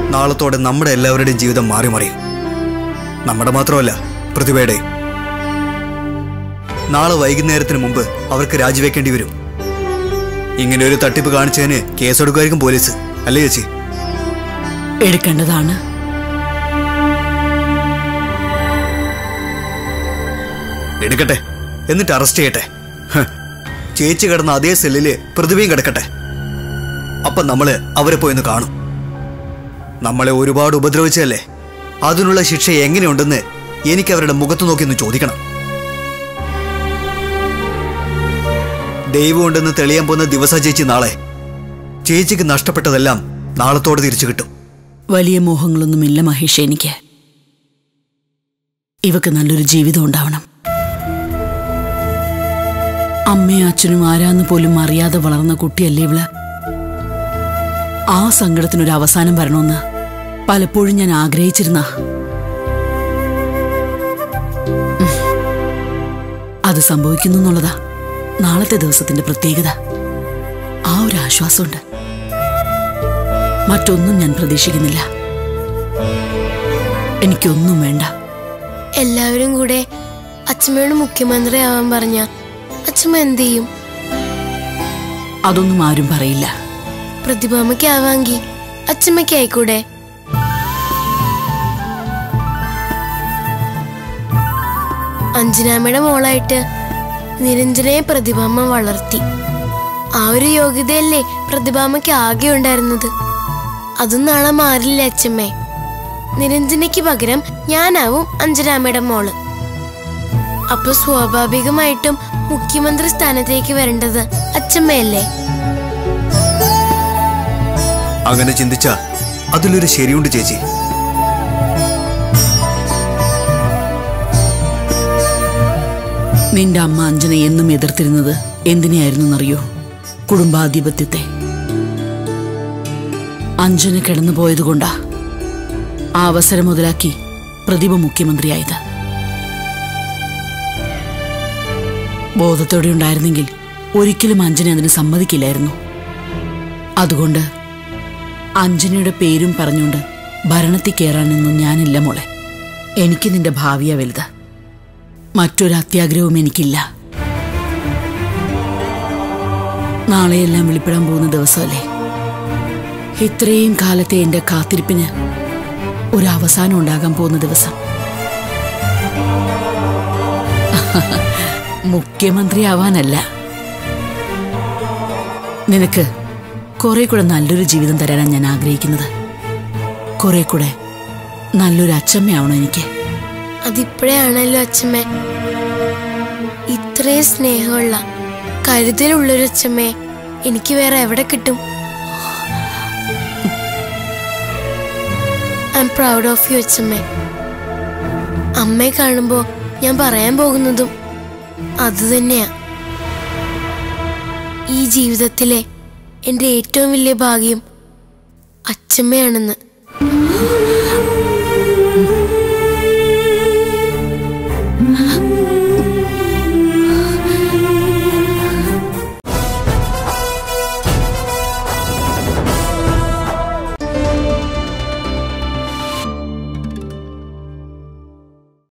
നാളത്തോടെ നമ്മുടെ എല്ലാവരുടെയും ജീവിതം മാറി മറിയും നമ്മുടെ മാത്രമല്ല പ്രതിഭയുടെയും നാളെ വൈകുന്നേരത്തിന് മുമ്പ് അവർക്ക് രാജിവെക്കേണ്ടി വരും ഇങ്ങനെ ഒരു തട്ടിപ്പ് കാണിച്ചതിന് കേസെടുക്കുമായിരിക്കും പോലീസ് അല്ലേ ചേച്ചി എടുക്കേണ്ടതാണ് എടുക്കട്ടെ എന്നിട്ട് അറസ്റ്റ് ചെയ്യട്ടെ ഹ്. ചേച്ചി കിടന്ന അതേ സെല്ലില് പ്രതിഭയും കിടക്കട്ടെ അപ്പൊ നമ്മള് അവരെ പോയി ഒന്ന് കാണും നമ്മളെ ഒരുപാട് ഉപദ്രവിച്ചതല്ലേ അതിനുള്ള ശിക്ഷ എങ്ങനെയുണ്ടെന്ന് എനിക്ക് അവരുടെ മുഖത്ത് നോക്കി ഒന്ന് ചോദിക്കണം ദൈവം ഉണ്ടെന്ന് തെളിയാൻ പോകുന്ന ദിവസ ചേച്ചി നാളെ ചേച്ചിക്ക് നഷ്ടപ്പെട്ടതെല്ലാം നാളത്തോടെ തിരിച്ചു കിട്ടും വലിയ മോഹങ്ങളൊന്നുമില്ല മഹേഷ് എനിക്ക് ഇവക്ക് നല്ലൊരു ജീവിതം ഉണ്ടാവണം അമ്മയും അച്ഛനും ആരാന്ന് പോലും അറിയാതെ വളർന്ന കുട്ടിയല്ലേ ഇവള് ആ സങ്കടത്തിനൊരു അവസാനം വരണമെന്ന് പലപ്പോഴും ഞാൻ ആഗ്രഹിച്ചിരുന്ന അത് സംഭവിക്കുന്നു എന്നുള്ളതാ നാളത്തെ ദിവസത്തിന്റെ പ്രത്യേകത ആ ഒരു ആശ്വാസമുണ്ട് മറ്റൊന്നും ഞാൻ പ്രതീക്ഷിക്കുന്നില്ല എനിക്കൊന്നും വേണ്ട എല്ലാവരും കൂടെ അച്ഛമ്മയോട് മുഖ്യമന്ത്രി ആവാൻ പറഞ്ഞ അച്ഛമ്മ എന്ത് ചെയ്യും അതൊന്നും ആരും പറയില്ല പ്രതിഭാമയ്ക്ക് ആവാങ്കി അച്ഛമ്മയ്ക്ക് ആയിക്കൂടെ അഞ്ജനാമ്മയുടെ മോളായിട്ട് നിരഞ്ജനയെ പ്രതിഭാമ്മ വളർത്തി ആ ഒരു യോഗ്യതയല്ലേ പ്രതിഭാമയ്ക്ക് ആകെ ഉണ്ടായിരുന്നത് അതും നാളെ മാറില്ല അച്ഛമ്മേ നിരഞ്ജനയ്ക്ക് പകരം ഞാനാവും അഞ്ജനാമ്മയുടെ മോള് അപ്പൊ സ്വാഭാവികമായിട്ടും മുഖ്യമന്ത്രി സ്ഥാനത്തേക്ക് വരേണ്ടത് അച്ഛമ്മയല്ലേ അങ്ങനെ ചിന്തിച്ച അതിലൊരു ശരിയുണ്ട് ചേച്ചി നിന്റെ അമ്മ അഞ്ജന എന്നും എതിർത്തിരുന്നത് എന്തിനെയായിരുന്നെന്നറിയോ കുടുംബാധിപത്യത്തെ അഞ്ജന കിടന്നു പോയതുകൊണ്ടാ ആ അവസരം മുതലാക്കി പ്രതിഭ മുഖ്യമന്ത്രിയായത് ബോധത്തോടെ ഉണ്ടായിരുന്നെങ്കിൽ ഒരിക്കലും അഞ്ജന അതിന് സമ്മതിക്കില്ലായിരുന്നു അതുകൊണ്ട് അഞ്ജനയുടെ പേരും പറഞ്ഞുകൊണ്ട് ഭരണത്തിൽ കയറാനൊന്നും ഞാനില്ല മോളെ എനിക്ക് നിന്റെ ഭാവിയാ വലുത് മറ്റൊരു അത്യാഗ്രഹവും എനിക്കില്ല നാളെയെല്ലാം വെളിപ്പെടാൻ പോകുന്ന ദിവസമല്ലേ ഇത്രയും കാലത്തെ എന്റെ കാത്തിരിപ്പിന് ഒരു അവസാനം ഉണ്ടാകാൻ പോകുന്ന ദിവസം മുഖ്യമന്ത്രിയാവാനല്ല നിനക്ക് കുറെ കൂടെ നല്ലൊരു ജീവിതം തരാനാണ് ഞാൻ ആഗ്രഹിക്കുന്നത് കുറെ കൂടെ നല്ലൊരു അച്ചമ്മയാവണം എനിക്ക് അതിപ്പോഴാണല്ലോ അച്ഛമ്മേ ഇത്രയും സ്നേഹമുള്ള കരുതലുള്ളൊരു അച്ഛമ്മേ എനിക്ക് വേറെ എവിടെ കിട്ടും I'm proud of you അച്ഛമ്മേ അമ്മയെ കാണുമ്പോ ഞാൻ പറയാൻ പോകുന്നതും അത് തന്നെയാ ഈ ജീവിതത്തിലെ എൻ്റെ ഏറ്റവും വലിയ ഭാഗ്യം അച്ഛമ്മയാണെന്ന്